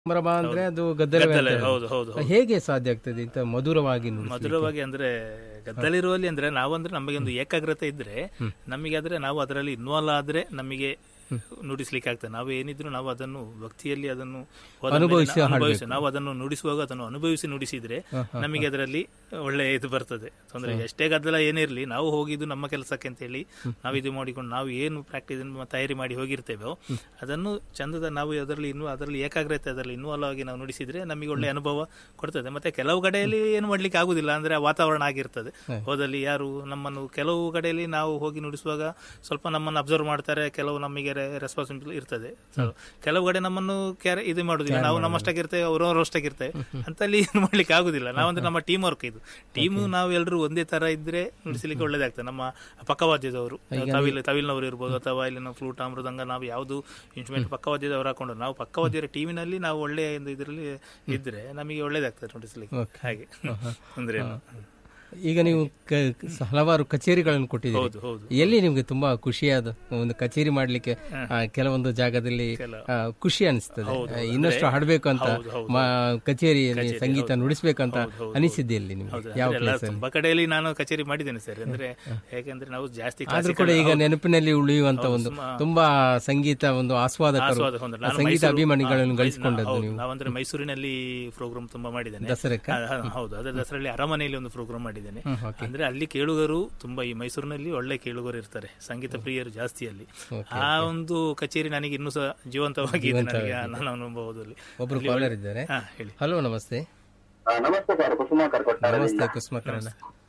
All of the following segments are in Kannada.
ಸಂಭ್ರಮ ಅಂದ್ರೆ ಅದು ಗದ್ದಲವೇ ಅಂತ ಗದ್ದಲ ಹೇಳೋದು. ಹೌದು ಹೌದು ಹೌದು. ಹೇಗೆ ಸಾಧ್ಯ ಆಗ್ತದೆ ಇಂತ ಮಧುರವಾಗಿ ನುಡಿಸ್ಲಿಕ್ಕೆ? ಮಧುರವಾಗಿ ಅಂದ್ರೆ ಗದ್ದಲಿರುವಲ್ಲಿ ಅಂದ್ರೆ ನಾವಂದ್ರೆ ನಮಗೆ ಒಂದು ಏಕಾಗ್ರತೆ ಇದ್ರೆ ನಮಗೆ ಆದ್ರೆ ನಾವು ಅದರಲ್ಲಿ ಇನ್ವಾಲ್ವ್ ಆದ್ರೆ ನಮಗೆ ನುಡಿಸ್ಲಿಕ್ಕೆ ಆಗ್ತದೆ ನಾವು ಏನಿದ್ರು ನಾವು ಅದನ್ನು ಭಕ್ತಿಯಲ್ಲಿ ಅದನ್ನು ಹೋದ ಮೇಲೆ ಅನುಭವಿಸಿ ನಾವು ಅನುಭವಿಸಿ ನಾವು ಅದನ್ನು ನುಡಿಸುವಾಗ ಅದನ್ನು ಅನುಭವಿಸಿ ನುಡಿಸಿದ್ರೆ ನಮಗೆ ಅದರಲ್ಲಿ ಒಳ್ಳೆ ಇದು ಬರ್ತದೆ ತೊಂದರೆ ಎಷ್ಟೇ ಗದ್ದಲ ಏನಿರಲಿ ನಾವು ಹೋಗಿದ್ದು ನಮ್ಮ ಕೆಲಸಕ್ಕೆ ಅಂತ ಹೇಳಿ ನಾವು ಇದು ಮಾಡಿಕೊಂಡು ನಾವು ಏನು ಪ್ರಾಕ್ಟೀಸ್ ತಯಾರಿ ಮಾಡಿ ಹೋಗಿರ್ತೇವೋ ಅದನ್ನು ಚಂದದ ನಾವು ಅದರಲ್ಲಿ ಇನ್ನು ಅದರಲ್ಲಿ ಏಕಾಗ್ರತೆ ಅದರಲ್ಲಿ ಇನ್ವಾಲ್ವ್ ಆಗಿ ನಾವು ನುಡಿಸಿದ್ರೆ ನಮಗೆ ಒಳ್ಳೆ ಅನುಭವ ಕೊಡ್ತದೆ ಮತ್ತೆ ಕೆಲವು ಕಡೆಯಲ್ಲಿ ಏನು ಮಾಡ್ಲಿಕ್ಕೆ ಆಗುದಿಲ್ಲ ಅಂದ್ರೆ ಆ ವಾತಾವರಣ ಆಗಿರ್ತದೆ ಹೋದಲ್ಲಿ ಯಾರು ನಮ್ಮನ್ನು ಕೆಲವು ಕಡೆಯಲ್ಲಿ ನಾವು ಹೋಗಿ ನುಡಿಸುವಾಗ ಸ್ವಲ್ಪ ನಮ್ಮನ್ನು ಅಬ್ಸರ್ವ್ ಮಾಡ್ತಾರೆ ಕೆಲವು ನಮಗೆ ರೆಸ್ಪಾನ್ಸಿಬಿಲಿಟಿ ಇರ್ತದೆ So, ಕೆಲವು ಕಡೆ ನಮ್ಮನ್ನು ಕ್ಯಾರೆ ಇದು ಮಾಡುದಿಲ್ಲ ನಾವು ನಮ್ಮಷ್ಟಕ್ಕೆ ಇರ್ತೇವೆ ಅವರು ಅಷ್ಟಕ್ಕೆ ಇರ್ತೇವೆ ಅಂತಲ್ಲಿ ಏನು ಮಾಡ್ಲಿಕ್ಕೆ ಆಗುದಿಲ್ಲ ನಾವಂದ್ರೆ ನಮ್ಮ ಟೀಮ್ ವರ್ಕ್ ಇದು ಟೀಮು ನಾವು ಎಲ್ಲರೂ ಒಂದೇ ತರ ಇದ್ರೆ ನುಡಿಸಲಿಕ್ಕೆ ಒಳ್ಳೇದಾಗ್ತದೆ ನಮ್ಮ ಪಕ್ಕವಾದ್ಯದವರು ತವಿಲ್ ತವಿಲ್ನವರು ಇರ್ಬೋದು ಅಥವಾ ಇಲ್ಲಿನ ಫ್ಲೂಟ್ ಮೃದಂಗ ನಾವು ಯಾವುದು ಇನ್ಸ್ಟ್ರೂಮೆಂಟ್ ಪಕ್ಕವಾದ್ಯದವರು ಹಾಕೊಂಡು ನಾವು ಪಕ್ಕವಾದ್ಯರ ಟೀಮಿನಲ್ಲಿ ನಾವು ಒಳ್ಳೆಯ ಒಂದು ಇದರಲ್ಲಿ ಇದ್ರೆ ನಮಗೆ ಒಳ್ಳೇದಾಗ್ತದೆ ನುಡಿಸಲಿಕ್ಕೆ ಹಾಗೆ ಅಂದ್ರೆ ಏನು? ಈಗ ನೀವು ಕ- ಹಲವಾರು ಕಚೇರಿಗಳನ್ನು ಕೊಟ್ಟಿದ್ದೀರಿ ಹೌದು ಹೌದು ಎಲ್ಲಿ ನಿಮ್ಗೆ ತುಂಬಾ ಖುಷಿಯಾದ ಒಂದು ಕಚೇರಿ ಮಾಡ್ಲಿಕ್ಕೆ ಆ, ಕೆಲವೊಂದು ಜಾಗದಲ್ಲಿ ಆ, ಖುಷಿ ಅನಿಸ್ತದೆ ಆ, ಇನ್ನಷ್ಟು ಹಾಡ್ಬೇಕು ಅಂತ ಮ- ಕಚೇರಿಯಲ್ಲಿ ಸಂಗೀತ ನುಡಿಸ್ಬೇಕಂತ ಅನಿಸಿದ್ದೆ ಇಲ್ಲಿ ನಿಮ್ಗೆ ಹೌದು ಯಾವ ಅಂದ್ರೆ ಎಲ್ಲ place ಅಲ್ಲಿ? ತುಂಬಾ ಕಡೆಯಲ್ಲಿ ನಾನು ಕಚೇರಿ ಮಾಡಿದ್ದೇನೆ ಸರ್ ಅಂದ್ರೆ ಯಾಕೆಂದ್ರೆ ನಾವು ಜಾಸ್ತಿ ಆದ್ರೂ classical- ಕೂಡ ಈಗ ನೆನಪಿನಲ್ಲಿ ಉಳಿಯುವಂತ ಹೌದು, ಒಂದು ಸುಮಾ- ತುಂಬಾ ಸಂಗೀತ ಒಂದು ಆಸ್ವಾದಕರು ಆಸ್ವಾದ ಹೊಂದಿದೆ. ನಾನು ಸಂಗೀತ ಮೈಸೂರು- ಅಭಿಮಾನಿಗಳನ್ನು ಹಾ, ಗಳಿಸಿಕೊಂಡದ್ದು ಹೌದು, ನೀವು ನಾವಂದ್ರೆ ಮೈಸೂರಿನಲ್ಲಿ ಪ್ರೋಗ್ರಾಮ್ ತುಂಬಾ ಮಾಡಿದ್ದೇನೆ ದಸರಕ್ಕ ಹಾ, ಹಾ, ಹೌದು ಅದೇ ದಸರಲ್ಲಿ ಅರಮನೆಯಲ್ಲಿ ಒಂದು ಪ್ರೋಗ್ರಾಮ್ ಮಾಡಿದ್ದೇನೆ ಹ್ಮ್, okay. ಅಂದ್ರೆ ಅಲ್ಲಿ ಕೇಳುಗರು ತುಂಬಾ ಈ ಮೈಸೂರಿನಲ್ಲಿ ಒಳ್ಳೆ ಕೇಳುಗರು ಇರ್ತಾರೆ ಸಂಗೀತ ಪ್ರಿಯರು ಜಾಸ್ತಿ ಅಲ್ಲಿ ಆ ಒಂದು ಕಚೇರಿ ನನಗೆ ಇನ್ನೂ ಸಹ ಜೀವಂತವಾಗಿ ಇದೆ ನನಗೆ ಆ ನನ್ನ ಅನುಭವದಲ್ಲಿ ಒಬ್ರು ಕಾಲರ್ ಇದ್ದಾರೆ ಹಾ ಹೇಳಿ ಹಲೋ ನಮಸ್ತೆ ಆ, ನಮಸ್ತೆ ಸರ್ ಕುಸುಮಾಕರ್ ಕೊಟ್ಟಾರ ನಮಸ್ತೆ ಕುಸುಮಕರಣ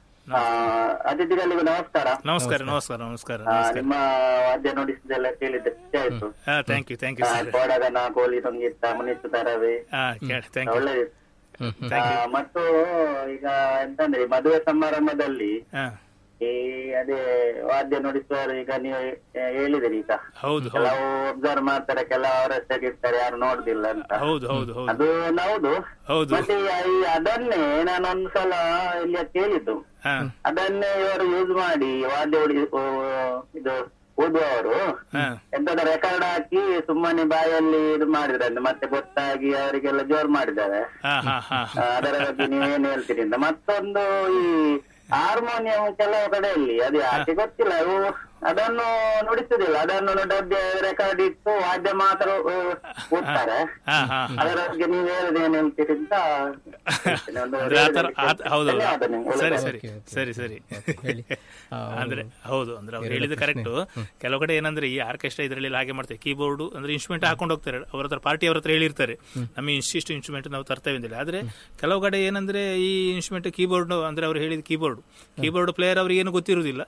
ಅತಿಥಿಗಳಿಗೂ ನಮಸ್ಕಾರ ನಮಸ್ಕಾರ ನಮಸ್ಕಾರ ನಮಸ್ಕಾರ ಆ, ನಿಮ್ಮ ವಾದ್ಯ ನುಡಿಸಿದೆಲ್ಲ ಕೇಳಿದ್ರೆ ಖುಷಿ ಆಯ್ತು ಹಾ ಥ್ಯಾಂಕ್ ಯು ಥ್ಯಾಂಕ್ ಯು ಆ, ಸರ್ ಕೋಡಗನ ಕೋಳಿ ಸಂಗೀತ ಮುನಿಸು ತರವೇ ಹಾ ಥ್ಯಾಂಕ್ ಯು ಒಳ್ಳೆದಿತ್ತು ಆ, ಮತ್ತು ಈಗ ಎಂತಂದ್ರೆ ಈ ಮದುವೆ ಸಮಾರಂಭದಲ್ಲಿ ಹಾ ಈ ಅದೇ ವಾದ್ಯ ನುಡಿಸುವವರು ಈಗ ನೀವು ಹೇ- ಹೇಳಿದಿರಿ ಈಗ ಹೌದು ಹೌದು ಕೆಲವು ಒಬ್ಸರ್ವ್ ಮಾಡ್ತಾರೆ ಕೆಲವು ಅವರಷ್ಟಕ್ಕೆ ಇರ್ತಾರೆ ಯಾರು ನೋಡುದಿಲ್ಲ ಅಂತ ಹೌದು ಹೌದು ಹೌದು ಅದು ಹೌದು ಹೌದು ಮತ್ತೆ ಈ ಅದನ್ನೇ ನಾನು ಒಂದ್ಸಲ ಇಲ್ಲಿ ಕೇಳಿದ್ದು ಹಾ ಅದನ್ನೇ ಇವರು ಯೂಸ್ ಮಾಡಿ ವಾದ್ಯ ಹೊಡಿ ಓ, ಇದು ಓದುವವರು ಹಾ ಎಂತದ ರೆಕಾರ್ಡ್ ಹಾಕಿ ಸುಮ್ಮನೆ ಬಾಯಲ್ಲಿ ಇದು ಮಾಡಿದ್ರಂತೆ ಮತ್ತೆ ಗೊತ್ತಾಗಿ ಅವರಿಗೆಲ್ಲ ಜೋರ್ ಮಾಡಿದ್ದಾರೆ ಹಾ ಹಾ ಹಾ ಆ, ಅದರ ಬಗ್ಗೆ ನೀವೇನ್ ಹೇಳ್ತೀರಿ ಅಂತ ಮತ್ತೊಂದು ಈ ಹಾರ್ಮೋನಿಯಂ ಕೆಲವು ಕಡೆಯಲ್ಲಿ ಅದು ಯಾಕೆ ಗೊತ್ತಿಲ್ಲ ಅವು ಅದನ್ನು ನುಡಿಸುದಿಲ್ಲ ಅದನ್ನು ಡಬ್ಬಿ ರೆಕಾರ್ಡ್ ಇಟ್ಟು ವಾದ್ಯ ಮಾತ್ರ ಓ, ಓದ್ತಾರೆ ಹಾ ಹಾ ಅದರ ಬಗ್ಗೆ ನೀವು ಹೇಳುದು ಏನ್ ಹೇಳ್ತೀರಿ ಅಂತ ಹೇಳ್ತೇನೆ. ಒಂದು ಅಂದ್ರೆ ಆತರ ಆತ- ಹೌದು ಧನ್ಯವಾದ ನಿಮ್ಗೆ. ಸರಿ ಒಳ್ಳೆದಾಗ್ಲಿ. ಸರಿ ಸರಿ ಸರಿ ಹೇಳಿ ಆ, ಅಂದ್ರೆ ಹೌದು ಅಂದ್ರೆ ಅವ್ರು ಹೇಳಿದ ಕರೆಕ್ಟ್ ಕೆಲವು ಕಡೆ ಏನಂದ್ರೆ ಈ ಆರ್ಕೆಸ್ಟ್ರಾ ಇದರಲ್ಲಿ ಹಾಗೆ ಮಾಡ್ತಾರೆ ಕೀಬೋರ್ಡ್ ಅಂದ್ರೆ ಇನ್ಸ್ಟ್ರೂಮೆಂಟ್ ಹಾಕೊಂಡು ಹೋಗ್ತಾರೆ ಅವ್ರ ಹತ್ರ ಪಾರ್ಟಿ ಅವ್ರ ಹತ್ರ ಹೇಳಿರ್ತಾರೆ ನಮಗೆ ಇಷ್ಟಿಷ್ಟು ಇನ್ಸ್ಟ್ರೂಮೆಂಟ್ ನಾವು ತರ್ತೇವೆ ಅಂದಿಲ್ಲ ಆದ್ರೆ ಕೆಲವು ಕಡೆ ಏನಂದ್ರೆ ಈ ಇನ್ಸ್ಟ್ರೂಮೆಂಟ್ ಕೀಬೋರ್ಡ್ ಅಂದ್ರೆ ಅವ್ರು ಹೇಳಿದ ಕೀಬೋರ್ಡ್ ಕೀಬೋರ್ಡ್ ಪ್ಲೇಯರ್ ಅವ್ರಿಗೆ ಏನು ಗೊತ್ತಿರುವುದಿಲ್ಲ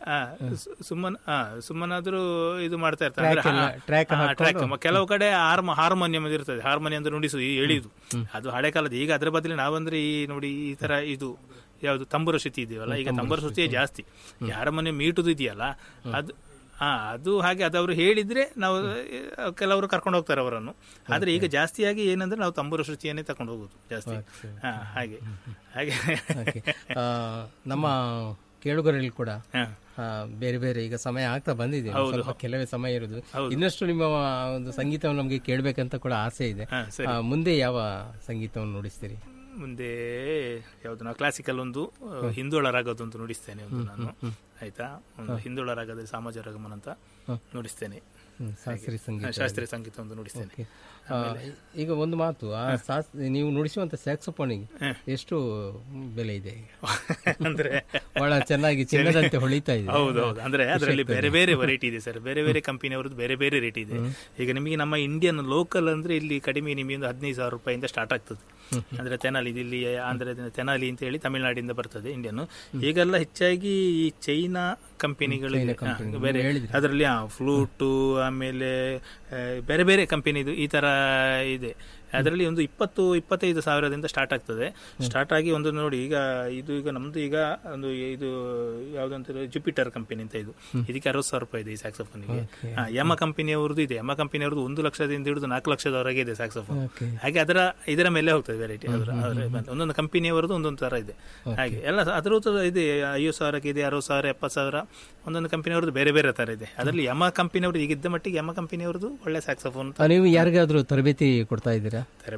ಸುಮ್ಮನ್ ಸುಮ್ಮನಾದ್ರೂ ಇದು ಮಾಡ್ತಾ ಇರ್ತಾರೆ ಅಂದ್ರೆ ಎಲ್ಲ- track ಹಾ, track. ಕೆಲವು ಕಡೆ ಹಾರ್ಮ ಹಾರ್ಮೋನಿಯಂ ಇರ್ತದೆ ಹಾರ್ಮೋನಿಯಂ ಅಂದ್ರೆ ನುಡಿಸು ಈ ಎಳಿದು ಅದು ಹಳೆ ಕಾಲದ ಈಗ ಅದ್ರ ಬದಲು ನಾವಂದ್ರೆ ಈ ನೋಡಿ ಈ ತರ ಇದು ಯಾವುದು ತಂಬೂರ ಶ್ರುತಿ ಇದೆಯಲ್ಲ ಈಗ ತಂಬೂರ ಶ್ರುತಿಯೇ ಜಾಸ್ತಿ ಈ ಹಾರ್ಮೋನಿಯಂ ಮೀಟುದು ಇದೆಯಲ್ಲ ಅದು ಹಾ ಅದು ಹಾಗೆ ಅದು ಅವರು ಹೇಳಿದ್ರೆ ನಾವು ಆ, ಕೆಲವರು ಕರ್ಕೊಂಡು ಹೋಗ್ತಾರೆ ಅವರನ್ನು ಆದ್ರೆ ಈಗ ಜಾಸ್ತಿಯಾಗಿ ಏನಂದ್ರೆ ನಾವು ತಂಬೂರ ಶ್ರುತಿಯನ್ನೇ ತಕೊಂಡು ಹೋಗುದು ಜಾಸ್ತಿ ಹಾ ಹಾಗೆ ಹಾಗೆ ಓಕೆ. ಆ, ನಮ್ಮ ಕೇಳುಗರಲ್ಲಿ ಕೂಡ ಹಾ. ಆ, ಬೇರೆ ಬೇರೆ ಈಗ ಸಮಯ ಆಗ್ತಾ ಬಂದಿದೆ ಸ್ವಲ್ಪ ಕೆಲವೇ ಸಮಯ ಇರುದು ಇನ್ನಷ್ಟು ನಿಮ್ಮ ಒಂದು ಸಂಗೀತವನ್ನು ನಮಗೆ ಕೇಳಬೇಕಂತ ಕೂಡ ಆಸೆ ಇದೆ ಹಾ, ಸರಿ. ಆ, ಮುಂದೆ ಯಾವ ಸಂಗೀತವನ್ನು ನುಡಿಸ್ತೀರಿ ಮುಂದೆ ಯಾವುದು ನಾವು ಕ್ಲಾಸಿಕಲ್ ಒಂದು ಆ, ಹಿಂದೋಳ ರಾಗದೊಂದು ನುಡಿಸ್ತೇನೆ ಒಂದು ನಾನು ಆಯ್ತಾ ಒಂದು ಹಿಂದೋಳ ರಾಗದ ಸಾಮಾಜ ರಾಗಮನ ಅಂತ ನುಡಿಸ್ತೇನೆ ಹ್ಮ್, ಶಾಸ್ತ್ರೀಯ ಸಂಗೀತ ಶಾಸ್ತ್ರೀಯ ಸಂಗೀತ ಒಂದು ನುಡಿಸ್ತೇನೆ ಓಕೆ. ಆ, ಈಗ ಒಂದು ಮಾತು ಆ ಶಾಸ್- ನೀವು ನುಡಿಸುವಂತ ಸ್ಯಾಕ್ಸೋಫೋನಿಗೆ ಎಷ್ಟು ಬೆಲೆ ಇದೆ ಈಗ? ಅಂದ್ರೆ ಬಹಳ ಚೆನ್ನಾಗಿ ಚಿನ್ನದಂತೆ ಹೊಳಿತಾ ಇದೆ ಹೌದು ಹೌದು ಅಂದ್ರೆ ಅದರಲ್ಲಿ ಬೇರೆ ಬೇರೆ ವೆರೈಟಿ ಇದೆ ಸರ್ ಬೇರೆ ಬೇರೆ ಕಂಪನಿಯವರದ್ದು ಬೇರೆ ಬೇರೆ ರೇಟ್ ಇದೆ ಈಗ ನಿಮಗೆ ನಮ್ಮ ಇಂಡಿಯನ್ ಲೋಕಲ್ ಅಂದ್ರೆ ಇಲ್ಲಿ ಕಡಿಮೆ ನಿಮಗೆ ಒಂದು ಹದಿನೈದು ಸಾವಿರ ರೂಪಾಯಿಂದ ಸ್ಟಾರ್ಟ್ ಆಗ್ತದೆ ಅಂದ್ರೆ ತೆನಾಲಿ ಇದು ಇಲ್ಲಿ ಆಂಧ್ರದಿಂದ ತೆನಾಲಿ ಅಂತ ಹೇಳಿ ತಮಿಳುನಾಡಿಂದ ಬರ್ತದೆ ಇಂಡಿಯನ್ ಈಗೆಲ್ಲ ಹೆಚ್ಚಾಗಿ ಈ ಚೈನಾ ಕಂಪನಿಗಳಿಗೆ ಬೇರೆ ಅದರಲ್ಲಿ ಫ್ಲೂಟು ಆಮೇಲೆ ಆ, ಬೇರೆ ಬೇರೆ ಕಂಪನಿದು ಈ ತರ ಇದೆ ಅದರಲ್ಲಿ ಒಂದು ಇಪ್ಪತ್ತು ಇಪ್ಪತ್ತೈದು ಸಾವಿರದಿಂದ ಸ್ಟಾರ್ಟ್ ಆಗ್ತದೆ ಸ್ಟಾರ್ಟ್ ಆಗಿ ಒಂದು ನೋಡಿ ಈಗ ಇದು ಈಗ ನಮ್ದು ಈಗ ಒಂದು ಇದು ಯಾವ್ದಂತ ಜುಪಿಟರ್ ಕಂಪನಿ ಅಂತ ಇದು ಇದಕ್ಕೆ ಅರವತ್ತು ಸಾವಿರ ರೂಪಾಯಿ ಇದೆ ಈ ಸ್ಯಾಕ್ಸೋಫೋನಿಗೆ ಯಮ ಕಂಪನಿಯವ್ರದ್ದು ಇದೆ ಯಮ ಕಂಪನಿಯವ್ರದ್ದು ಒಂದು ಲಕ್ಷದಿಂದ ಹಿಡಿದು ನಾಲ್ಕು ಲಕ್ಷದವರೆಗೆ ಇದೆ ಸ್ಯಾಕ್ಸೋಫೋನ್ ಓಕೆ. ಹಾಗೆ ಅದರ ಇದರ ಮೇಲೆ ಹೋಗ್ತದೆ ವೆರೈಟಿ ಅದರ ಅದರ ಬಂದು. ಒಂದೊಂದು ಕಂಪನಿಯವರದ್ದು ಒಂದೊಂದು ತರ ಇದೆ ಹಾಗೆ ಎಲ್ಲ ಅದರದ್ದು ಇದೆ ಐವತ್ತು ಸಾವಿರಕ್ಕೆ ಇದೆ ಅರವತ್ತು ಸಾವಿರ ಎಪ್ಪತ್ತು ಸಾವಿರ ಒಂದೊಂದು ಕಂಪನಿಯವ್ರದ್ದು ಬೇರೆ ಬೇರೆ ತರ ಇದೆ ಅದರಲ್ಲಿ ಯಮ ಕಂಪನಿಯವ್ರದ್ದು ಈಗಿದ್ದ ಮಟ್ಟಿಗೆ ಯಮ ಕಂಪನಿಯವ್ರದ್ದು ಒಳ್ಳೆ ಸ್ಯಾಕ್ಸೋಫೋನ್ ಆ, ನೀವು ಯಾರಿಗಾದ್ರೂ ತರಬೇತಿ ಕೊಡ್ತಾ ಇದ್ದೀರಾ ನಿಜ